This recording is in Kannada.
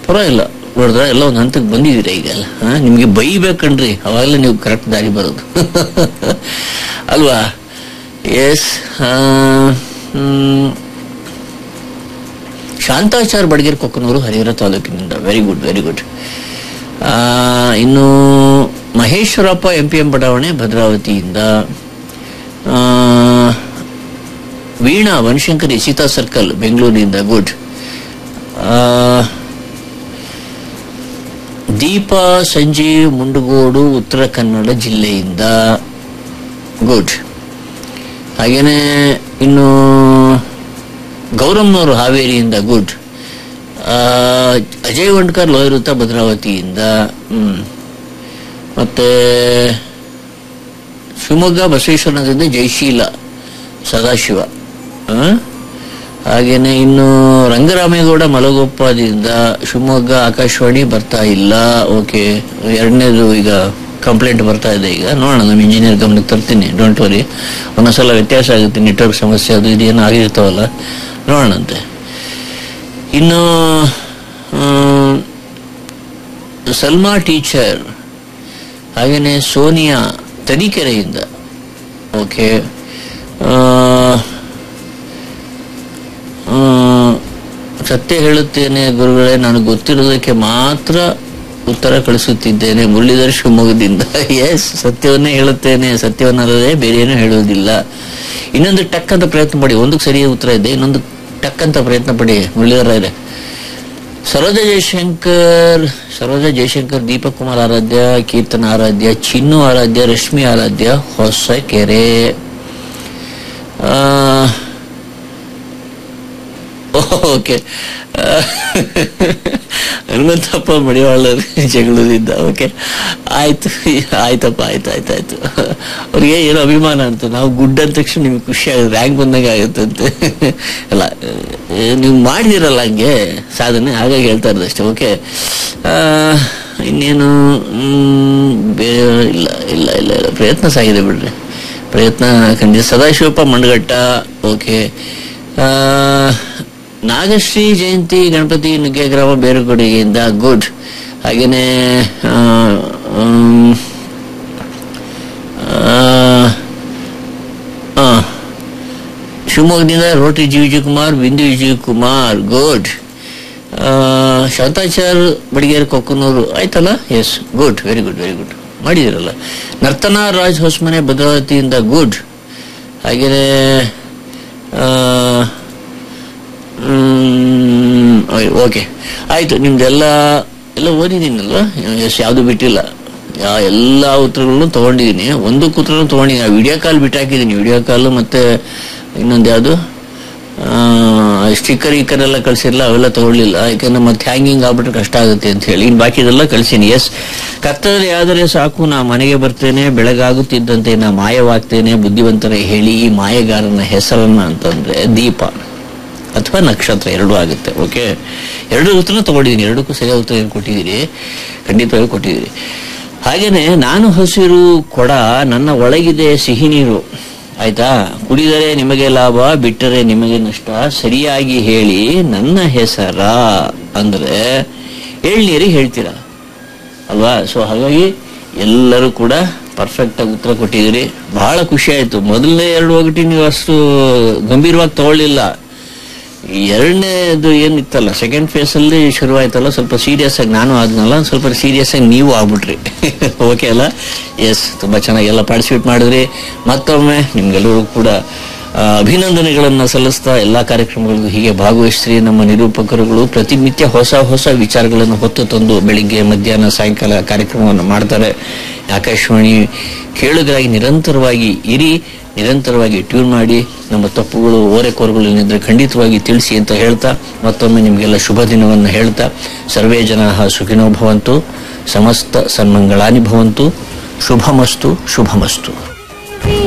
ಪರವಾಗಿಲ್ಲ ನೋಡಿದ್ರ ಎಲ್ಲ ಒಂದು ಹಂತಕ್ಕೆ ಬಂದಿದ್ದೀರಾ ಈಗ ಎಲ್ಲ ಹಾ? ನಿಮ್ಗೆ ಬೈಬೇಕಣ್ರಿ ಅವಾಗಲೇ ನೀವು ಕರೆಕ್ಟ್ ದಾರಿ ಬರೋದು ಅಲ್ವಾ ಎಸ್ ಶಾಂತಾಚಾರ್ ಬಡಗೇರ್ ಕೊಕ್ಕನೂರು ಹರಿಹರ ತಾಲೂಕಿನಿಂದ ವೆರಿ ಗುಡ್ ವೆರಿ ಗುಡ್ ಇನ್ನು ಮಹೇಶ್ವರಪ್ಪ ಎಂ ಪಿ ಎಂ ಬಡಾವಣೆ ಭದ್ರಾವತಿಯಿಂದ ಆ, ವೀಣಾ ವನಶಂಕರಿ ಸೀತಾ ಸರ್ಕಲ್ ಬೆಂಗಳೂರಿನಿಂದ ಗುಡ್ ದೀಪಾ ಸಂಜೀವ್ ಮುಂಡಗೋಡು ಉತ್ತರ ಕನ್ನಡ ಜಿಲ್ಲೆಯಿಂದ ಗುಡ್ ಹಾಗೇನೆ ಇನ್ನು ಗೌರಮ್ನವರು ಹಾವೇರಿಯಿಂದ ಗುಡ್ ಅಜಯ್ ವಂಡ್ಕರ್ ಲೋಯರುತ್ತ ಭದ್ರಾವತಿಯಿಂದ ಹ್ಮ್ ಮತ್ತೆ ಶಿವಮೊಗ್ಗ ಬಸವೇಶ್ವರನಗರದಿಂದ ಜಯಶೀಲ ಸದಾಶಿವ ಆ? ಹಾಗೇನೆ ಇನ್ನು ರಂಗರಾಮೇಗೌಡ ಮಲಗೋಪ್ಪದಿಂದ ಶಿವಮೊಗ್ಗ ಆಕಾಶವಾಣಿ ಬರ್ತಾ ಇಲ್ಲ ಓಕೆ ಎರಡನೇದು ಈಗ ಕಂಪ್ಲೇಂಟ್ ಬರ್ತಾ ಇದೆ ಈಗ ನೋಡೋಣ ನಮ್ಮ ಇಂಜಿನಿಯರ್ ಗಮನಕ್ಕೆ ತರ್ತೀನಿ ಡೋಂಟ್ ವರಿ ಒಂದೊಂದ್ಸಲ ವ್ಯತ್ಯಾಸ ಆಗುತ್ತೆ ನೆಟ್ವರ್ಕ್ ಸಮಸ್ಯೆ ಅದು ಇದು ಏನೋ ಆಗಿರ್ತಾವಲ್ಲ ನೋಡೋಣಂತೆ ಇನ್ನು ಆ, ಸಲ್ಮಾ ಟೀಚರ್ ಹಾಗೇನೆ ಸೋನಿಯಾ ತರೀಕೆರೆಯಿಂದ ಓಕೆ ಆ, ಆ, ಸತ್ಯ ಹೇಳುತ್ತೇನೆ ಗುರುಗಳೇ ನಾನು ಗೊತ್ತಿರೋದಕ್ಕೆ ಮಾತ್ರ ಉತ್ತರ ಕಳಿಸುತ್ತಿದ್ದೇನೆ ಮುರಳೀಧರ್ ಶಿವಮೊಗ್ಗದಿಂದ ಎಸ್ ಸತ್ಯವನ್ನೇ ಹೇಳುತ್ತೇನೆ ಸತ್ಯವನ್ನಲ್ಲದೆ ಬೇರೆ ಏನೂ ಹೇಳುವುದಿಲ್ಲ ಇನ್ನೊಂದು ಟಕ್ ಅಂತ ಪ್ರಯತ್ನ ಪಡಿ ಒಂದಕ್ಕೆ ಸರಿಯಾದ ಉತ್ತರ ಇದೆ ಇನ್ನೊಂದು ಟಕ್ ಅಂತ ಪ್ರಯತ್ನ ಪಡಿ ಮುರಳೀಧರ ಇದೆ ಸರೋಜ ಜಯಶಂಕರ್ ಸರೋಜ ಜಯಶಂಕರ್ ದೀಪಕ್ ಕುಮಾರ್ ಆರಾಧ್ಯ ಕೀರ್ತನ ಆರಾಧ್ಯ ಚಿನ್ನು ಆರಾಧ್ಯ ರಶ್ಮಿ ಆರಾಧ್ಯ ಹೊಸಕೆರೆ ಆ, ಓಕೆ ಹನುಮಂತಪ್ಪ ಮಡಿವಾಳ ಜಗಳೂರಿಂದ ಓಕೆ ಆಯ್ತು ಆಯ್ತಪ್ಪ ಆಯ್ತು ಆಯ್ತು ಆಯ್ತು ಅವ್ರಿಗೆ ಏನೋ ಅಭಿಮಾನ ಅಂತ ನಾವು ಗುಡ್ ಅಂದ ತಕ್ಷಣ ನಿಮ್ಗೆ ಖುಷಿ ಆಗುತ್ತೆ ರ್ಯಾಂಕ್ ಬಂದಂಗೆ ಆಗುತ್ತಂತೆ ಅಲ್ಲ ಆ, ನೀವು ಮಾಡಿದಿರಲ್ಲ ಹಂಗೆ ಸಾಧನೆ ಹಾಗಾಗಿ ಹೇಳ್ತಾ ಇರೋದು ಅಷ್ಟೇ ಓಕೆ ಇನ್ನೇನು ಮ್, ಬೇ- ಇಲ್ಲ ಇಲ್ಲ ಇಲ್ಲ ಇಲ್ಲ ಪ್ರಯತ್ನ ಸಾಗಿದೆ ಬಿಡ್ರಿ ಪ್ರಯತ್ನ ಖಂಡಿತ ಸದಾಶಿವಪ್ಪ ಮಂಡಗಟ್ಟ ಓಕೆ ಆ, ನಾಗಶ್ರೀ ಜಯಂತಿ ಗಣಪತಿ ನುಗ್ಗೆ ಗ್ರಾಮ ಬೇರುಕೊಡುಗೆಯಿಂದ ಗುಡ್ ಹಾಗೇನೆ ಆ, ಮ್, ಆ, ಆ, ಶಿವಮೊಗ್ಗದಿಂದ ರೋಟಿ ಜಿ ವಿಜಯಕುಮಾರ್ ಬಿಂದು ವಿಜಯಕುಮಾರ್ ಗುಡ್ ಶಾಂತಾಚಾರ್ ಬಡಿಗೇರ್ ಕೊಕ್ಕನೂರು ಆಯ್ತಲ್ಲ yes good very good very good ಮಾಡಿದಿರಲ್ಲ ನರ್ತನಾ ರಾಜ್ ಹೊಸ್ಮನೆ ಭದ್ರಾವತಿಯಿಂದ ಗುಡ್ ಹಾಗೇನೆ ಓಕೆ ಆಯ್ತು ನಿಮ್ದೆಲ್ಲ ಎಲ್ಲ ಓದಿದ್ದೀನಲ್ವ ಎಸ್ ಯಾವುದು ಬಿಟ್ಟಿಲ್ಲ ಯಾ ಎಲ್ಲ ಉತ್ತರಗಳನ್ನು ತಗೊಂಡಿದ್ದೀನಿ ಒಂದು ಉತ್ತರನು ತಗೊಂಡಿದ್ದೀನಿ ವಿಡಿಯೋ ಕಾಲ್ ಬಿಟ್ಟು ಹಾಕಿದ್ದೀನಿ ವಿಡಿಯೋ ಕಾಲ್ ಮತ್ತೆ ಇನ್ನೊಂದು ಯಾವುದು ಸ್ಟಿಕ್ಕರ್ ಈಕರ್ ಎಲ್ಲ ಕಳ್ಸಿರಲ್ಲ ಅವೆಲ್ಲ ತಗೊಳ್ಳಿಲ್ಲ ಯಾಕಂದ್ರೆ ಮತ್ತೆ ಹ್ಯಾಂಗಿಂಗ್ ಆಗ್ಬಿಟ್ರೆ ಕಷ್ಟ ಆಗುತ್ತೆ ಅಂತ ಹೇಳಿ ಇನ್ನು ಬಾಕಿದೆಲ್ಲ ಕಳ್ಸೀನಿ ಎಸ್ ಕತ್ತಲೆ ಆದರೆ ಸಾಕು ನಾ ಮನೆಗೆ ಬರ್ತೇನೆ ಬೆಳಗಾಗುತ್ತಿದ್ದಂತೆ ನಾ ಮಾಯವಾಗ್ತೇನೆ ಬುದ್ಧಿವಂತರ ಹೇಳಿ ಈ ಮಾಯಗಾರನ ಹೆಸರನ್ನ ಅಂತಂದ್ರೆ ದೀಪ ಅಥವಾ ನಕ್ಷತ್ರ ಎರಡೂ ಆಗುತ್ತೆ ಓಕೆ ಎರಡು ಉತ್ತರ ತಗೊಂಡಿದ್ದೀನಿ ಎರಡಕ್ಕೂ ಸರಿಯಾದ ಉತ್ತರ ಏನು ಕೊಟ್ಟಿದ್ದೀರಿ ಖಂಡಿತವಾಗಿ ಕೊಟ್ಟಿದ್ದೀರಿ ಹಾಗೇನೆ ನಾನು ಹಸಿರು ಕೊಡ ನನ್ನ ಒಳಗಿದೆ ಸಿಹಿ ನೀರು ಆಯ್ತಾ ಕುಡಿದರೆ ನಿಮಗೆ ಲಾಭ ಬಿಟ್ಟರೆ ನಿಮಗೆ ನಷ್ಟ ಸರಿಯಾಗಿ ಹೇಳಿ ನನ್ನ ಹೆಸರ ಅಂದ್ರೆ ಎಳ್ನೀರಿಗೆ ಹೇಳ್ತೀರಾ ಅಲ್ವಾ ಸೊ ಹಾಗಾಗಿ ಎಲ್ಲರೂ ಕೂಡ ಪರ್ಫೆಕ್ಟ್ ಆಗಿ ಉತ್ತರ ಕೊಟ್ಟಿದ್ದೀರಿ ಬಹಳ ಖುಷಿ ಆಯ್ತು ಮೊದಲನೇ ಎರಡು ಒಗಟಿ ನೀವು ಅಷ್ಟು ಗಂಭೀರವಾಗಿ ತಗೊಳ್ಳಿಲ್ಲ ಎರಡನೇದು ಏನಿತ್ತಲ್ಲ ಸೆಕೆಂಡ್ ಫೇಸ್ ಅಲ್ಲಿ ಶುರುವಾಯ್ತಲ್ಲ ಸ್ವಲ್ಪ ಸೀರಿಯಸ್ ಆಗಿ ನಾನು ಆದ್ನಲ್ಲ ಸ್ವಲ್ಪ ಸೀರಿಯಸ್ ಆಗಿ ನೀವು ಆಗ್ಬಿಟ್ರಿ ಓಕೆ ಅಲ್ಲ ಎಸ್ ತುಂಬಾ ಚೆನ್ನಾಗಿ ಎಲ್ಲ ಪಾರ್ಟಿಸಿಪೇಟ್ ಮಾಡಿದ್ರಿ ಮತ್ತೊಮ್ಮೆ ನಿಮ್ಗೆಲ್ಲರೂ ಕೂಡ ಆ, ಅಭಿನಂದನೆಗಳನ್ನ ಸಲ್ಲಿಸ್ತಾ ಎಲ್ಲಾ ಕಾರ್ಯಕ್ರಮಗಳಿಗೂ ಹೀಗೆ ಭಾಗವಹಿಸ್ರಿ ನಮ್ಮ ನಿರೂಪಕರುಗಳು ಪ್ರತಿನಿತ್ಯ ಹೊಸ ಹೊಸ ವಿಚಾರಗಳನ್ನು ಹೊತ್ತು ತಂದು ಬೆಳಿಗ್ಗೆ ಮಧ್ಯಾಹ್ನ ಸಾಯಂಕಾಲ ಕಾರ್ಯಕ್ರಮವನ್ನು ಮಾಡ್ತಾರೆ ಆಕಾಶವಾಣಿ ಕೇಳುಗರಾಗಿ ನಿರಂತರವಾಗಿ ಇರಿ ನಿರಂತರವಾಗಿ ಟ್ಯೂನ್ ಮಾಡಿ ನಮ್ಮ ತಪ್ಪುಗಳು ಓರೆಕೋರುಗಳು ಏನಿದ್ರೆ ಖಂಡಿತವಾಗಿ ತಿಳಿಸಿ ಅಂತ ಹೇಳ್ತಾ ಮತ್ತೊಮ್ಮೆ ನಿಮಗೆಲ್ಲ ಶುಭ ದಿನವನ್ನು ಹೇಳ್ತಾ ಸರ್ವೇ ಜನ ಸುಖಿನೋ ಭವಂತು ಸಮಸ್ತ ಸನ್ಮಂಗಳಾನಿ ಭವಂತು ಶುಭಮಸ್ತು ಶುಭಮಸ್ತು